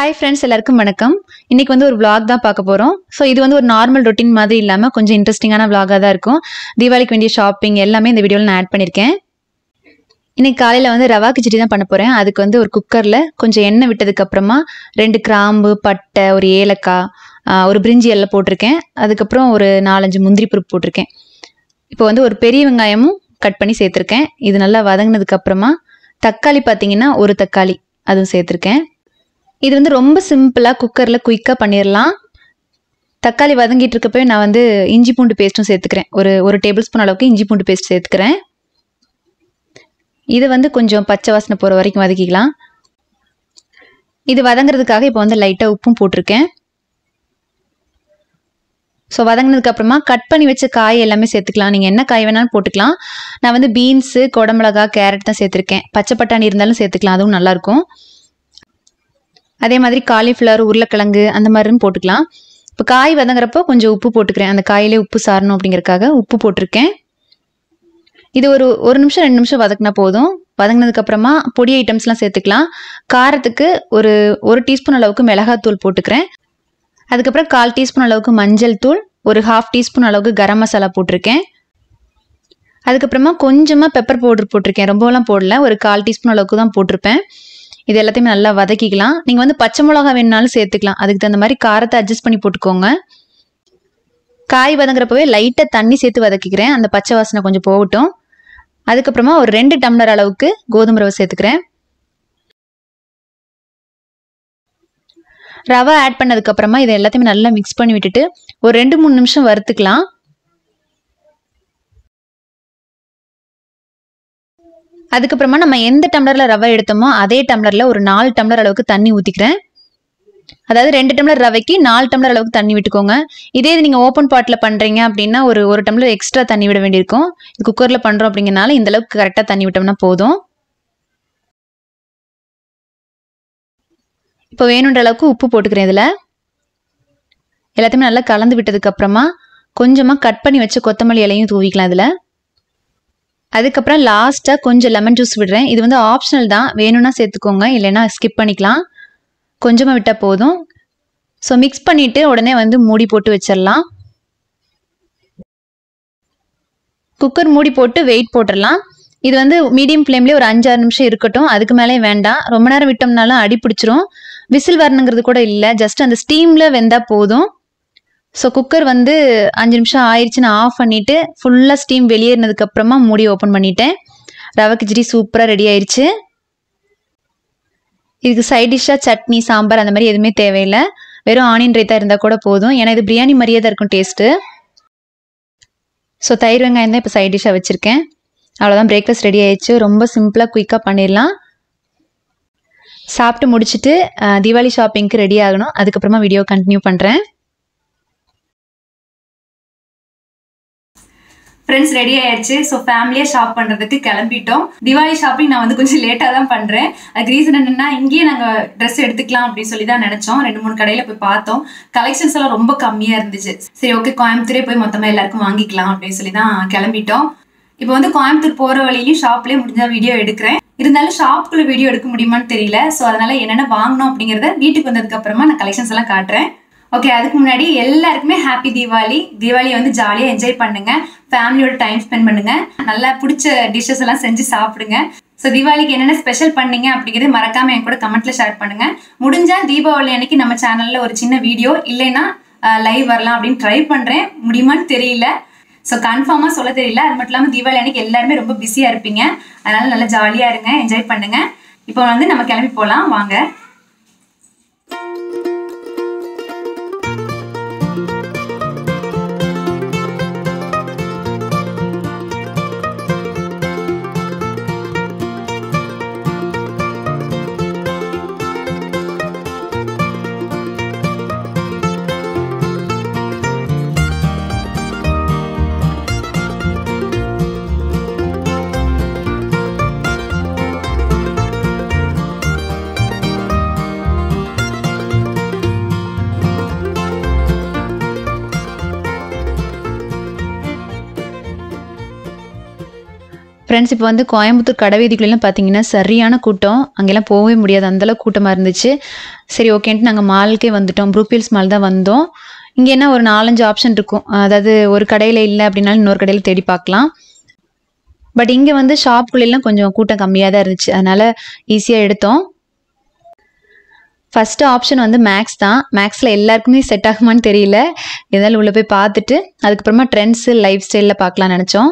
hi friends எல்லாருக்கும் வணக்கம் இன்னைக்கு வந்து ஒரு vlog தான் பார்க்க போகிறோம் ஸோ இது வந்து ஒரு நார்மல் ரொட்டீன் மாதிரி இல்லாமல் கொஞ்சம் இன்ட்ரெஸ்டிங்கான vlog-ஆ தான் இருக்கும் தீபாவளிக்கு வேண்டிய ஷாப்பிங் எல்லாமே இந்த வீடியோவில் நான் ஆட் பண்ணியிருக்கேன் இன்னைக்கு காலையில் வந்து ரவா கிச்சடி தான் பண்ண போகிறேன் அதுக்கு வந்து ஒரு குக்கரில் கொஞ்சம் எண்ணெய் விட்டதுக்கு அப்புறமா ரெண்டு கிராம்பு பட்டை ஒரு ஏலக்காய் ஆ, ஒரு பிரிஞ்சி எல்லாம் போட்டிருக்கேன் அதுக்கப்புறம் ஒரு நாலஞ்சு முந்திரி பருப்பு போட்டிருக்கேன் இப்போ வந்து ஒரு பெரிய வெங்காயமும் கட் பண்ணி சேர்த்துருக்கேன் இது நல்லா வதங்கினதுக்கு அப்புறமா தக்காளி பார்த்தீங்கன்னா ஒரு தக்காளி அதுவும் சேர்த்துருக்கேன் இது வந்து ரொம்ப சிம்பிளாக குக்கரில் குயிக்காக பண்ணிடலாம் தக்காளி வதங்கிட்டு இருக்கப்பவே நான் வந்து இஞ்சி பூண்டு பேஸ்ட்டும் சேர்த்துக்கிறேன் ஒரு ஒரு டேபிள் ஸ்பூன் அளவுக்கு இஞ்சி பூண்டு பேஸ்ட் சேர்த்துக்கிறேன் இது வந்து கொஞ்சம் பச்சை வாசனை போகிற வரைக்கும் வதக்கிக்கலாம் இது வதங்குறதுக்காக இப்போ வந்து லைட்டாக உப்பும் போட்டிருக்கேன் ஸோ வதங்கினதுக்கு அப்புறமா கட் பண்ணி வச்ச காய் எல்லாமே சேர்த்துக்கலாம் நீங்கள் என்ன காய் வேணாலும் போட்டுக்கலாம் நான் வந்து பீன்ஸு குடமிளகா கேரட் தான் சேர்த்துருக்கேன் பச்சை பட்டாணி இருந்தாலும் சேர்த்துக்கலாம் அதுவும் நல்லாயிருக்கும் அதே மாதிரி காலிஃப்ளவர் உருளைக்கிழங்கு அந்த மாதிரியும் போட்டுக்கலாம் இப்போ காய் வதங்குறப்போ கொஞ்சம் உப்பு போட்டுக்கிறேன் அந்த காயிலே உப்பு சாரணும் அப்படிங்கறக்காக உப்பு போட்டிருக்கேன் இது ஒரு ஒரு நிமிஷம் ரெண்டு நிமிஷம் வதக்குனா போதும் வதங்கினதுக்கு அப்புறமா பொடி ஐட்டம்ஸ்லாம் சேர்த்துக்கலாம் காரத்துக்கு ஒரு ஒரு டீஸ்பூன் அளவுக்கு மிளகாத்தூள் போட்டுக்கிறேன் அதுக்கப்புறம் கால் டீஸ்பூன் அளவுக்கு மஞ்சள் தூள் ஒரு ஹாஃப் டீஸ்பூன் அளவுக்கு கரம் மசாலா போட்டிருக்கேன் அதுக்கப்புறமா கொஞ்சமாக பெப்பர் பவுடர் போட்டிருக்கேன் ரொம்பலாம் போடல ஒரு கால் டீஸ்பூன் அளவுக்கு தான் போட்டிருப்பேன் இது எல்லாத்தையுமே நல்லா வதக்கிக்கலாம் நீங்கள் வந்து பச்சை மிளகா வேணுனாலும் சேர்த்துக்கலாம் அதுக்கு தகுந்த மாதிரி காரத்தை அட்ஜஸ்ட் பண்ணி போட்டுக்கோங்க காய் வதங்குறப்பவே லைட்டாக தண்ணி சேர்த்து வதக்கிக்கிறேன் அந்த பச்சை வாசனை கொஞ்சம் போகட்டும் அதுக்கப்புறமா ஒரு ரெண்டு டம்ளர் அளவுக்கு கோதுமை ரவை சேர்த்துக்கிறேன் ரவை ஆட் பண்ணதுக்கு அப்புறமா இதை எல்லாத்தையுமே நல்லா மிக்ஸ் பண்ணி விட்டுட்டு ஒரு ரெண்டு மூணு நிமிஷம் வறுத்துக்கலாம் அதுக்கப்புறமா நம்ம எந்த டம்ளர்ல ரவை எடுத்தோமோ அதே டம்ளர்ல ஒரு நாலு டம்ளர் அளவுக்கு தண்ணி ஊத்திக்கிறேன் அதாவது ரெண்டு டம்ளர் ரவைக்கு நாலு டம்ளர் அளவுக்கு தண்ணி விட்டுக்கோங்க இதே இது நீங்க ஓப்பன் பாட்ல பண்றீங்க அப்படின்னா ஒரு ஒரு டம்ளர் எக்ஸ்ட்ரா தண்ணி விட வேண்டியிருக்கும் இது குக்கர்ல பண்றோம் அப்படிங்கறனால இந்த அளவுக்கு கரெக்டா தண்ணி விட்டோம்னா போதும் இப்போ வேணுன்ற அளவுக்கு உப்பு போட்டுக்கிறேன் இதுல எல்லாத்தையுமே நல்லா கலந்து விட்டதுக்கு அப்புறமா கொஞ்சமா கட் பண்ணி வச்ச கொத்தமல்லி இலையும் தூவிக்கலாம் இதுல அதுக்கப்புறம் லாஸ்ட்டாக கொஞ்சம் லெமன் ஜூஸ் விடுறேன் இது வந்து ஆப்ஷனல் தான் வேணும்னா சேர்த்துக்கோங்க இல்லைன்னா ஸ்கிப் பண்ணிக்கலாம் கொஞ்சமாக விட்டால் போதும் ஸோ மிக்ஸ் பண்ணிவிட்டு உடனே வந்து மூடி போட்டு வச்சிடலாம் குக்கர் மூடி போட்டு வெயிட் போட்டுடலாம் இது வந்து மீடியம் ஃப்ளேம்லேயே ஒரு அஞ்சாறு நிமிஷம் இருக்கட்டும் அதுக்கு மேலே வேண்டாம் ரொம்ப நேரம் விட்டோம்னாலும் அடி பிடிச்சிரும் விசில் வரணுங்கிறது கூட இல்லை ஜஸ்ட் அந்த ஸ்டீமில் வெந்தால் போதும் ஸோ குக்கர் வந்து அஞ்சு நிமிஷம் ஆயிடுச்சு நான் ஆஃப் பண்ணிவிட்டு ஃபுல்லாக ஸ்டீம் வெளியேறினதுக்கு அப்புறமா மூடி ஓப்பன் பண்ணிட்டேன் ரவை கிச்சடி சூப்பராக ரெடி ஆயிடுச்சு இதுக்கு சைட் டிஷ்ஷாக சட்னி சாம்பார் அந்த மாதிரி எதுவுமே தேவையில்லை வெறும் ஆனியன் ரைத்தா இருந்தால் கூட போதும் ஏன்னா இது பிரியாணி மாதிரியே தான் இருக்கும் டேஸ்ட்டு ஸோ தயிர் வெங்காயம் தான் இப்போ சைட் டிஷ்ஷாக வச்சுருக்கேன் அவ்வளோதான் பிரேக்ஃபாஸ்ட் ரெடி ஆயிடுச்சு ரொம்ப சிம்பிளாக குயிக்காக பண்ணிடலாம் சாப்பிட்டு முடிச்சுட்டு அஹ், தீபாவளி ஷாப்பிங்க்கு ரெடி ஆகணும் அதுக்கப்புறமா வீடியோ கண்டினியூ பண்ணுறேன் ஃப்ரெண்ட்ஸ் ரெடி ஆயாச்சு ஸோ ஃபேமிலியாக ஷாப் பண்ணுறதுக்கு கிளம்பிட்டோம் திவாலி ஷாப்பிங் நான் வந்து கொஞ்சம் லேட்டாக தான் பண்ணுறேன் அதுக்கு ரீசன் என்னென்னா இங்கேயே நாங்கள் ட்ரெஸ் எடுத்துக்கலாம் அப்படின்னு சொல்லி தான் நினச்சோம் ரெண்டு மூணு கடையில் போய் பார்த்தோம் கலெக்ஷன்ஸ் எல்லாம் ரொம்ப கம்மியாக இருந்துச்சு சரி ஓகே கோயம்புத்தூரே போய் மொத்தமாக எல்லாருக்கும் வாங்கிக்கலாம் அப்படின்னு சொல்லி தான் கிளம்பிட்டோம் இப்போ வந்து கோயம்புத்தூர் போகிற வழியிலையும் ஷாப்லேயே முடிஞ்சா வீடியோ எடுக்கிறேன் இருந்தாலும் ஷாப்புக்குள்ள வீடியோ எடுக்க முடியுமான்னு தெரியல ஸோ அதனால என்னென்ன வாங்கணும் அப்படிங்கிறத வீட்டுக்கு வந்ததுக்கு அப்புறமா நான் கலெக்ஷன்ஸ் எல்லாம் காட்டுறேன் ஓகே அதுக்கு முன்னாடி எல்லாருக்குமே ஹாப்பி தீபாவளி தீபாவளியை வந்து ஜாலியாக என்ஜாய் பண்ணுங்க ஃபேமிலியோட டைம் ஸ்பெண்ட் பண்ணுங்க நல்லா பிடிச்ச டிஷ்ஷஸ் எல்லாம் செஞ்சு சாப்பிடுங்க ஸோ தீபாவளிக்கு என்னென்ன ஸ்பெஷல் பண்ணீங்க அப்படிங்கிறது மறக்காம என் கூட கமெண்ட்ல ஷேர் பண்ணுங்க முடிஞ்சா தீபாவளி அன்னைக்கு நம்ம சேனல்ல ஒரு சின்ன வீடியோ இல்லைன்னா லைவ் வரலாம் அப்படின்னு ட்ரை பண்றேன் முடியுமான்னு தெரியல ஸோ கன்ஃபார்மாக சொல்ல தெரியல அது மட்டும் இல்லாமல் தீபாவளி அன்னைக்கு எல்லாருமே ரொம்ப பிஸியாக இருப்பீங்க அதனால நல்லா ஜாலியாக இருங்க என்ஜாய் பண்ணுங்க இப்போ வந்து நம்ம கிளம்பி போகலாம் வாங்க ஃப்ரெண்ட்ஸ் இப்போ வந்து கோயம்புத்தூர் கடைவீதிக்குள்ளெல்லாம் பார்த்தீங்கன்னா சரியான கூட்டம் அங்கெல்லாம் போகவே முடியாது அந்தளவுக்கு கூட்டமாக இருந்துச்சு சரி ஓகேன்ட்டு நாங்கள் மாலுக்கே வந்துட்டோம் ப்ரூபில்ஸ் மால் தான் வந்தோம் இங்கே என்ன ஒரு நாலஞ்சு ஆப்ஷன் இருக்கும் அதாவது ஒரு கடையில் இல்லை அப்படின்னாலும் இன்னொரு கடையில் தேடி பார்க்கலாம் பட் இங்கே வந்து ஷாப்புக்குள்ளெல்லாம் கொஞ்சம் கூட்டம் கம்மியாக தான் இருந்துச்சு அதனால் ஈஸியாக எடுத்தோம் ஃபஸ்ட்டு ஆப்ஷன் வந்து மேக்ஸ் தான் மேக்ஸில் எல்லாருக்குமே செட் ஆகுமான்னு தெரியல இருந்தாலும் உள்ளே போய் பார்த்துட்டு அதுக்கப்புறமா ட்ரெண்ட்ஸு லைஃப் ஸ்டைலில் பார்க்கலாம்னு நினச்சோம்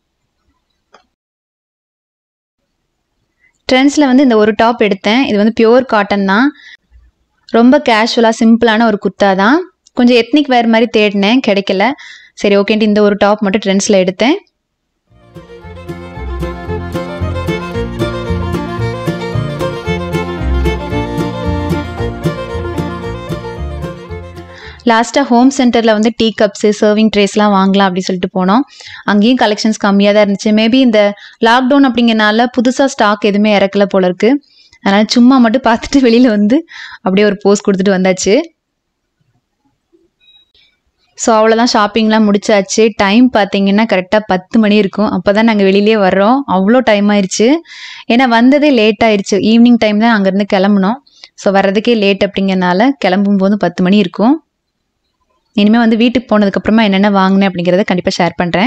ட்ரெண்ட்ஸில் வந்து இந்த ஒரு டாப் எடுத்தேன் இது வந்து பியோர் காட்டன் தான் ரொம்ப கேஷுவலாக சிம்பிளான ஒரு குர்த்தா தான் கொஞ்சம் எத்னிக் வேர் மாதிரி தேடினேன் கிடைக்கல சரி ஓகேன்ட்டு இந்த ஒரு டாப் மட்டும் ட்ரெண்ட்ஸில் எடுத்தேன் லாஸ்ட்டாக ஹோம் சென்டரில் வந்து டீ கப்ஸு சர்விங் ட்ரேஸ்லாம் வாங்கலாம் அப்படின்னு சொல்லிட்டு போனோம் அங்கேயும் கலெக்ஷன்ஸ் கம்மியாக தான் இருந்துச்சு மேபி இந்த லாக்டவுன் அப்படிங்கிறனால புதுசாக ஸ்டாக் எதுவுமே இறக்கல போல இருக்கு அதனால் சும்மா மட்டும் பார்த்துட்டு வெளியில் வந்து அப்படியே ஒரு போஸ் கொடுத்துட்டு வந்தாச்சு ஸோ அவ்வளோதான் ஷாப்பிங்லாம் முடிச்சாச்சு டைம் பார்த்தீங்கன்னா கரெக்டாக பத்து மணி இருக்கும் அப்போ தான் நாங்கள் வெளியிலே வர்றோம் அவ்வளோ டைம் ஆயிடுச்சு ஏன்னா வந்ததே லேட் ஆயிடுச்சு ஈவினிங் டைம் தான் அங்கேருந்து கிளம்புனோம் ஸோ வர்றதுக்கே லேட் அப்படிங்கிறனால கிளம்பும் போது பத்து மணி இருக்கும் இனிமேல் வந்து வீட்டுக்கு போனதுக்கப்புறமா என்னென்ன வாங்கினேன் அப்படிங்கிறத கண்டிப்பாக ஷேர் பண்ணுறேன்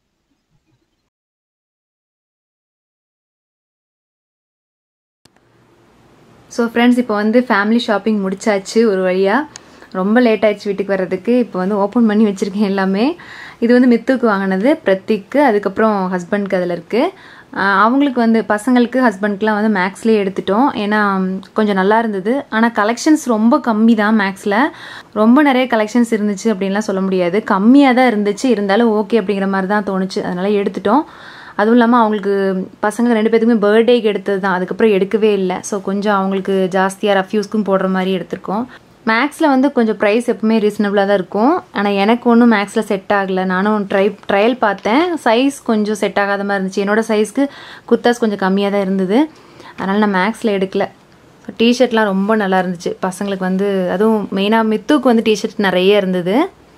ஸோ ஃப்ரெண்ட்ஸ் இப்போ வந்து ஃபேமிலி ஷாப்பிங் முடிச்சாச்சு ஒரு வழியாக ரொம்ப லேட் ஆயிடுச்சு வீட்டுக்கு வர்றதுக்கு இப்போ வந்து ஓப்பன் பண்ணி வச்சுருக்கேன் எல்லாமே இது வந்து மித்துக்கு வாங்கினது பிரத்திக்கு அதுக்கப்புறம் ஹஸ்பண்ட்க்கு அதில் இருக்குது அவங்களுக்கு வந்து பசங்களுக்கு ஹஸ்பண்ட்க்குலாம் வந்து மேக்ஸ்லேயே எடுத்துட்டோம் ஏன்னா கொஞ்சம் நல்லா இருந்தது ஆனால் கலெக்ஷன்ஸ் ரொம்ப கம்மி தான் மேக்ஸில் ரொம்ப நிறைய கலெக்ஷன்ஸ் இருந்துச்சு அப்படின்லாம் சொல்ல முடியாது கம்மியாக தான் இருந்துச்சு இருந்தாலும் ஓகே அப்படிங்கிற மாதிரி தான் தோணுச்சு அதனால் எடுத்துட்டோம் அதுவும் இல்லாமல் அவங்களுக்கு பசங்க ரெண்டு பேத்துக்குமே பர்த்டேக்கு எடுத்தது தான் அதுக்கப்புறம் எடுக்கவே இல்லை ஸோ கொஞ்சம் அவங்களுக்கு ஜாஸ்தியாக ரஃப்யூஸ்க்கும் போடுற மாதிரி எடுத்திருக்கோம் மேக்ஸில் வந்து கொஞ்சம் ப்ரைஸ் எப்பவுமே ரீசனபிளாக தான் இருக்கும் ஆனால் எனக்கு ஒன்றும் மேக்ஸில் செட் ஆகலை நானும் ட்ரை ட்ரையல் பார்த்தேன் சைஸ் கொஞ்சம் செட் ஆகாத மாதிரி இருந்துச்சு என்னோட சைஸ்க்கு குர்த்தாஸ் கொஞ்சம் கம்மியாக தான் இருந்தது அதனால் நான் மேக்ஸில் எடுக்கல டிஷர்ட்லாம் ரொம்ப நல்லா இருந்துச்சு பசங்களுக்கு வந்து அதுவும் மெயினாக மித்துக்கு வந்து டிஷர்ட் நிறைய இருந்தது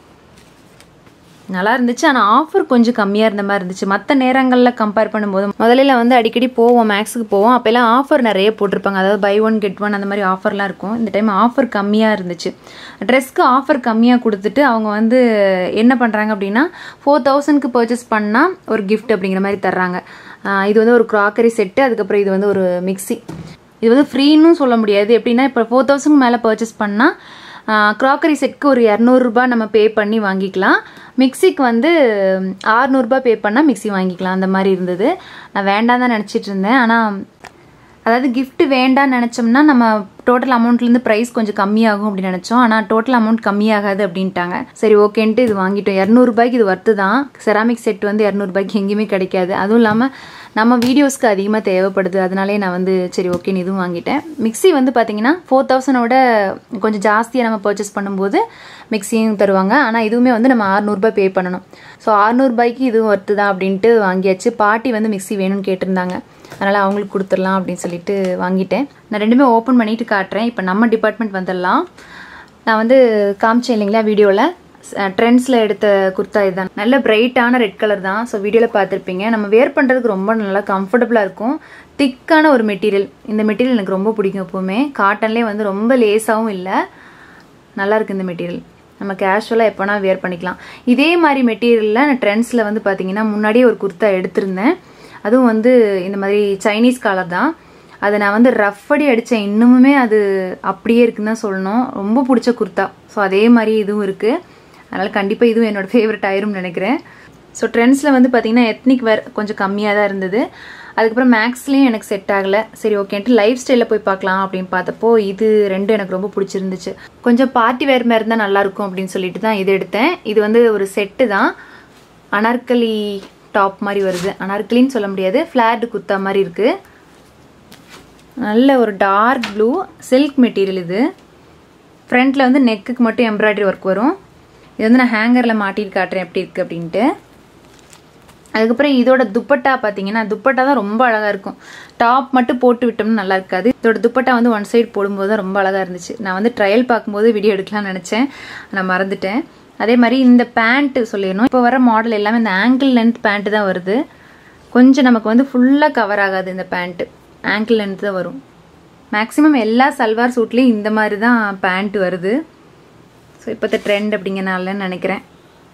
நல்லா இருந்துச்சு ஆனால் ஆஃபர் கொஞ்சம் கம்மியாக இருந்த மாதிரி இருந்துச்சு மற்ற நேரங்களில் கம்பேர் பண்ணும்போது முதல்ல வந்து அடிக்கடி போவோம் மேக்ஸுக்கு போவோம் அப்போல்லாம் ஆஃபர் நிறைய போட்டிருப்பாங்க அதாவது பை ஒன் கெட் ஒன் அந்த மாதிரி ஆஃபர்லாம் இருக்கும் இந்த டைம் ஆஃபர் கம்மியாக இருந்துச்சு ட்ரெஸ்க்கு ஆஃபர் கம்மியாக கொடுத்துட்டு அவங்க வந்து என்ன பண்ணுறாங்க அப்படின்னா ஃபோர் தௌசண்ட்க்கு பர்ச்சேஸ் பண்ணால் ஒரு கிஃப்ட் அப்படிங்கிற மாதிரி தர்றாங்க இது வந்து ஒரு க்ராக்கரி செட்டு அதுக்கப்புறம் இது வந்து ஒரு மிக்சி இது வந்து ஃப்ரீன்னு சொல்ல முடியாது எப்படின்னா இப்போ ஃபோர் தௌசண்ட் மேலே பர்ச்சேஸ் பண்ணால் க்ராக்கரி செட்க்கு ஒரு இரநூறுபா நம்ம பே பண்ணி வாங்கிக்கலாம் மிக்சிக்கு வந்து ஆறுநூறுபா பே பண்ணால் மிக்சி வாங்கிக்கலாம் அந்த மாதிரி இருந்தது நான் வேண்டாம் தான் நினச்சிட்டு இருந்தேன் ஆனால் அதாவது gift வேண்டாம்னு நினச்சோம்னா நம்ம டோட்டல் அமௌண்ட்லேருந்து ப்ரைஸ் கொஞ்சம் கம்மியாகும் அப்படின்னு நினச்சோம் ஆனால் டோட்டல் அமௌண்ட் கம்மியாகாது அப்படின்ட்டாங்க சரி ஓகேன்ட்டு இது வாங்கிட்டோம் இரநூறுபாய்க்கு இது ஒர்த்து தான் செராமிக் செட் வந்து இரநூறுபாய்க்கு எங்கேயுமே கிடைக்காது அதுவும் இல்லாமல் நம்ம வீடியோஸ்க்கு அதிகமாக தேவைப்படுது அதனாலே நான் வந்து சரி ஓகேன்னு இதுவும் வாங்கிட்டேன் மிக்ஸி வந்து பார்த்தீங்கன்னா ஃபோர் தௌசண்டோட கொஞ்சம் ஜாஸ்தியாக நம்ம பர்ச்சேஸ் பண்ணும்போது மிக்ஸியும் தருவாங்க ஆனால் இதுவுமே வந்து நம்ம அறநூறுபா பே பண்ணணும் ஸோ அறநூறுபாய்க்கு இதுவும் ஒர்த்து தான் அப்படின்ட்டு வாங்கியாச்சு பாட்டி வந்து மிக்ஸி வேணும்னு கேட்டிருந்தாங்க அதனால் அவங்களுக்கு கொடுத்துடலாம் அப்படின்னு சொல்லிட்டு வாங்கிட்டேன் நான் ரெண்டுமே ஓப்பன் பண்ணிட்டு காட்டுறேன் இப்போ நம்ம டிபார்ட்மெண்ட் வந்துடலாம் நான் வந்து காமிச்சேன் இல்லைங்களா வீடியோவில் ட்ரெண்ட்ஸில் எடுத்த குர்த்தா இதுதான் நல்ல பிரைட்டான ரெட் கலர் தான் ஸோ வீடியோவில் பார்த்துருப்பீங்க நம்ம வேர் பண்ணுறதுக்கு ரொம்ப நல்லா கம்ஃபர்டபுளாக இருக்கும் திக்கான ஒரு மெட்டீரியல் இந்த மெட்டீரியல் எனக்கு ரொம்ப பிடிக்கும் எப்போவுமே காட்டன்லேயே வந்து ரொம்ப லேஸாகவும் இல்லை நல்லா இருக்கு இந்த மெட்டீரியல் நம்ம கேஷுவலாக எப்போனா வேர் பண்ணிக்கலாம் இதே மாதிரி மெட்டீரியலில் நான் ட்ரெண்ட்ஸில் வந்து பார்த்தீங்கன்னா முன்னாடியே ஒரு குர்த்தா எடுத்திருந்தேன் அதுவும் வந்து இந்த மாதிரி சைனீஸ் காலர் தான் அதை நான் வந்து ரஃப் அடி அடித்தேன் இன்னுமுமே அது அப்படியே இருக்குன்னு தான் சொல்லணும் ரொம்ப பிடிச்ச குர்த்தா ஸோ அதே மாதிரி இதுவும் இருக்குது அதனால் கண்டிப்பாக இதுவும் என்னோட ஃபேவரட் ஆயிரும்னு நினைக்கிறேன் ஸோ ட்ரெண்ட்ஸில் வந்து பார்த்தீங்கன்னா எத்னிக் வேர் கொஞ்சம் கம்மியாக தான் இருந்தது அதுக்கப்புறம் மேக்ஸ்லேயும் எனக்கு செட் ஆகலை சரி ஓகேன்ட்டு லைஃப் ஸ்டைலில் போய் பார்க்கலாம் அப்படின்னு பார்த்தப்போ இது ரெண்டும் எனக்கு ரொம்ப பிடிச்சிருந்துச்சு கொஞ்சம் பார்ட்டி வேர் மாதிரி இருந்தால் நல்லாயிருக்கும் அப்படின்னு சொல்லிட்டு தான் இது எடுத்தேன் இது வந்து ஒரு செட்டு தான் அனார்கலி டாப் மாதிரி வருது அனார்கலின்னு சொல்ல முடியாது ஃப்ளாட் குத்தா மாதிரி இருக்குது நல்ல ஒரு டார்க் ப்ளூ சில்க் மெட்டீரியல் இது ஃப்ரண்ட்டில் வந்து நெக்குக்கு மட்டும் எம்ப்ராய்டரி ஒர்க் வரும் இது வந்து நான் ஹேங்கரில் மாட்டிட்டு காட்டுறேன் எப்படி இருக்குது அப்படின்ட்டு அதுக்கப்புறம் இதோட துப்பட்டா பார்த்தீங்கன்னா துப்பட்டா தான் ரொம்ப அழகாக இருக்கும் டாப் மட்டும் போட்டு விட்டோம்னு நல்லா இருக்காது இதோட துப்பட்டா வந்து ஒன் சைடு போடும்போது தான் ரொம்ப அழகாக இருந்துச்சு நான் வந்து ட்ரையல் பார்க்கும்போது வீடியோ எடுக்கலாம்னு நினச்சேன் நான் மறந்துட்டேன் அதே மாதிரி இந்த பேண்ட்டு சொல்லிடணும் இப்போ வர மாடல் எல்லாமே இந்த ஆங்கிள் லென்த் பேண்ட்டு தான் வருது கொஞ்சம் நமக்கு வந்து ஃபுல்லாக கவர் ஆகாது இந்த பேண்ட்டு ஆங்கிள் லென்த் தான் வரும் மேக்ஸிமம் எல்லா சல்வார் சூட்லேயும் இந்த மாதிரி தான் பேண்ட் வருது ஸோ இப்போத்த ட்ரெண்ட் அப்படிங்கிறனால நினைக்கிறேன்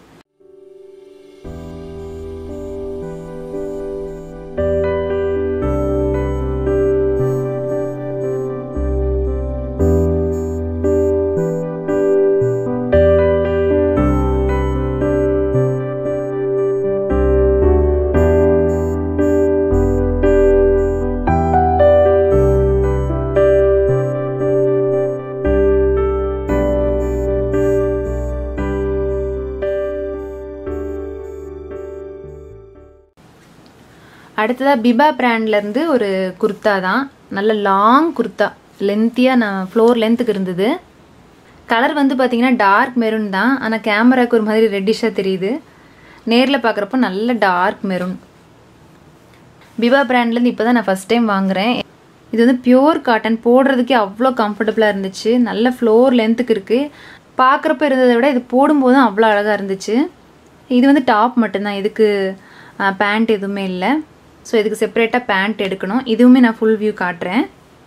அடுத்ததாக பிபா பிராண்ட்லேருந்து ஒரு குர்த்தா தான் நல்ல லாங் குர்த்தா லென்த்தியாக நான் ஃப்ளோர் லென்த்துக்கு இருந்தது கலர் வந்து பார்த்தீங்கன்னா டார்க் மெரூன் தான் ஆனால் கேமராக்கு ஒரு மாதிரி ரெட்டிஷாக தெரியுது நேரில் பார்க்குறப்போ நல்ல டார்க் மெரூன் பிபா பிராண்ட்லேருந்து இப்போ தான் நான் ஃபஸ்ட் டைம் வாங்குகிறேன் இது வந்து பியோர் காட்டன் போடுறதுக்கே அவ்வளோ கம்ஃபர்டபுளாக இருந்துச்சு நல்ல ஃப்ளோர் லென்த்துக்கு இருக்குது பார்க்குறப்ப இருந்ததை விட இது போடும்போதும் அவ்வளோ அழகாக இருந்துச்சு இது வந்து டாப் மட்டும்தான் இதுக்கு பேண்ட் எதுவுமே இல்லை ஸோ இதுக்கு செப்பரேட்டாக பேண்ட் எடுக்கணும் இதுவுமே நான் ஃபுல் வியூ காட்டுறேன்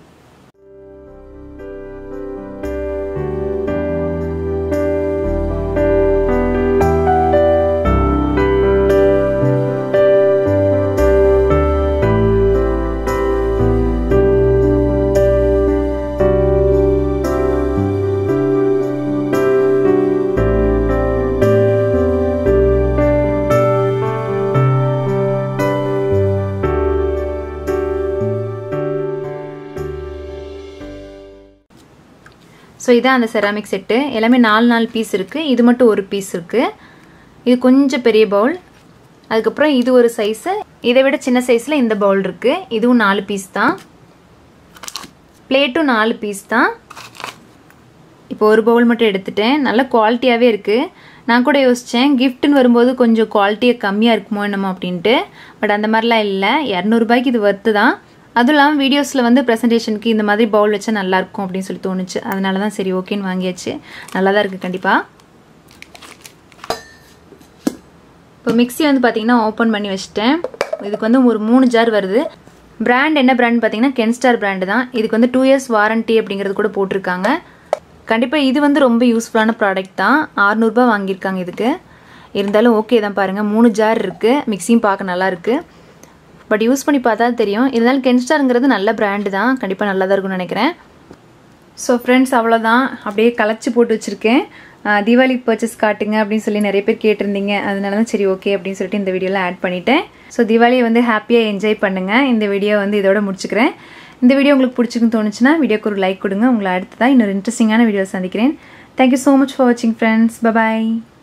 ஸோ இதான் அந்த செராமிக் செட்டு எல்லாமே நாலு நாலு பீஸ் இருக்குது இது மட்டும் ஒரு பீஸ் இருக்குது இது கொஞ்சம் பெரிய பவுல் அதுக்கப்புறம் இது ஒரு சைஸு இதை விட சின்ன சைஸில் இந்த பவுல் இருக்குது இதுவும் நாலு பீஸ் தான் பிளேட்டும் நாலு பீஸ் தான் இப்போ ஒரு பவுல் மட்டும் எடுத்துட்டேன் நல்ல குவாலிட்டியாகவே இருக்குது நான் கூட யோசித்தேன் கிஃப்ட்டுன்னு வரும்போது கொஞ்சம் குவாலிட்டியை கம்மியாக இருக்குமோ என்னமோ அப்படின்ட்டு பட் அந்த மாதிரிலாம் இல்லை இரநூறுபாய்க்கு இது ஒர்த்து தான் அதுவும் இல்லாமல் வீடியோஸில் வந்து ப்ரெசன்டேஷனுக்கு இந்த மாதிரி பவுல் வச்சா நல்லாயிருக்கும் அப்படின்னு சொல்லி தோணுச்சு அதனால தான் சரி ஓகேன்னு வாங்கியாச்சு நல்லா தான் இருக்குது கண்டிப்பாக இப்போ மிக்ஸி வந்து பார்த்தீங்கன்னா ஓப்பன் பண்ணி வச்சுட்டேன் இதுக்கு வந்து ஒரு மூணு ஜார் வருது பிராண்ட் என்ன பிராண்ட் பார்த்தீங்கன்னா கென்ஸ்டார் பிராண்டு தான் இதுக்கு வந்து டூ இயர்ஸ் வாரண்ட்டி அப்படிங்கிறது கூட போட்டிருக்காங்க கண்டிப்பாக இது வந்து ரொம்ப யூஸ்ஃபுல்லான ப்ராடக்ட் தான் ஆறுநூறுபா வாங்கியிருக்காங்க இதுக்கு இருந்தாலும் ஓகே தான் பாருங்கள் மூணு ஜார் இருக்குது மிக்ஸியும் பார்க்க நல்லா இருக்குது பட் யூஸ் பண்ணி பார்த்தா தெரியும் இருந்தாலும் கென்ஸ்டாருங்கிறது நல்ல பிராண்டு தான் கண்டிப்பாக நல்லா தான் இருக்கும்னு நினைக்கிறேன் ஸோ ஃப்ரெண்ட்ஸ் அவ்வளோதான் அப்படியே கலைச்சி போட்டு வச்சுருக்கேன் தீபாவளி பர்ச்சேஸ் காட்டுங்க அப்படின்னு சொல்லி நிறைய பேர் கேட்டிருந்தீங்க அதனால தான் சரி ஓகே அப்படின்னு சொல்லிட்டு இந்த வீடியோவில் ஆட் பண்ணிட்டேன் ஸோ தீபாவளியை வந்து ஹாப்பியாக என்ஜாய் பண்ணுங்கள் இந்த வீடியோ வந்து இதோட முடிச்சுக்கிறேன் இந்த வீடியோ உங்களுக்கு பிடிச்சிக்குன்னு தோணுச்சுன்னா வீடியோக்கு ஒரு லைக் கொடுங்க உங்களை அடுத்ததாக இன்னொரு இன்ட்ரெஸ்டிங்கான வீடியோ சந்திக்கிறேன் தேங்க்யூ ஸோ மச் ஃபார் வாட்சிங் ஃப்ரெண்ட்ஸ் பபாய்